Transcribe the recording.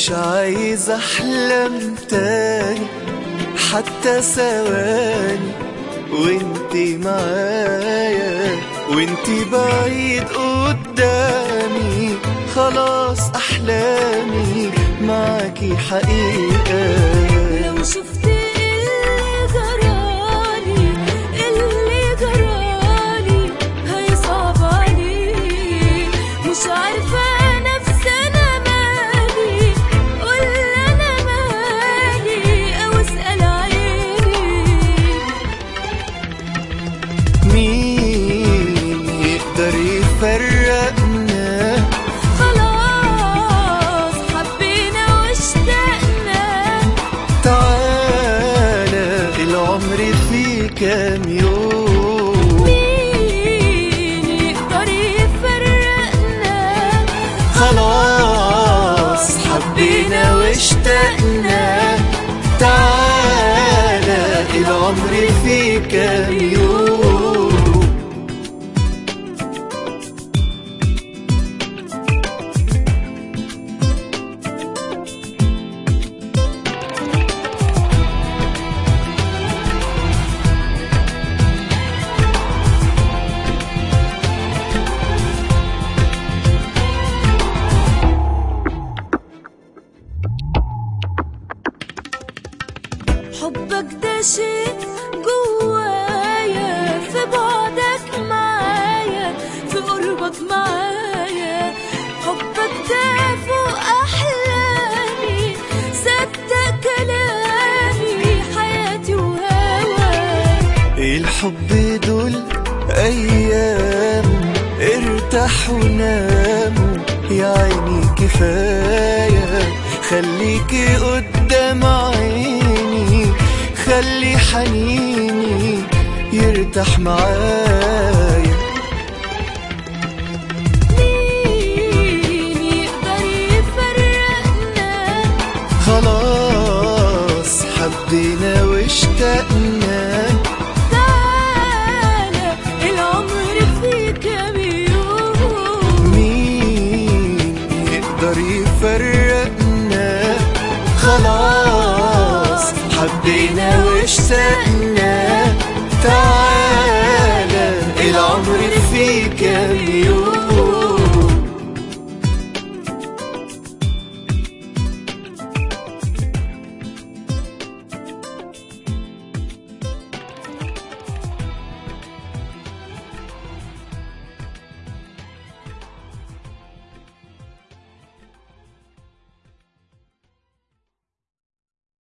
مش عايز احلم تاني حتى ثواني وانتي معايا وانتي بعيد قدامي خلاص احلامي معاكي حقيقة لو شفت اللي جرالي اللي جرالي هيصعب عليك مش عارفة نفسي أنا مالي قول أنا مالي أو اسأل عيني مين يقدر يفرقنا خلاص حبينا واشتقنا تعالى العمر فيه كام يوم مين يقدر يفرقنا خلاص حبينا واشتقنا تعالى العمر فيه كام يوم حبك ده شيء جوايا في بعدك معايا في قربك معايا حبك ده فوق احلامي صدق كلامي حياتي وهواي الحب دول ايام ارتاحوا ناموا يا عيني كفايه خليكي قدام عيني خلي حنيني يرتاح معايا مين يقدر يفرقنا خلاص حبينا واشتقنا تعالى العمر فيه كام يوم مين يقدر يفرقنا خلاص حبينا واشتقنا تعالى العمر فيه كام يوم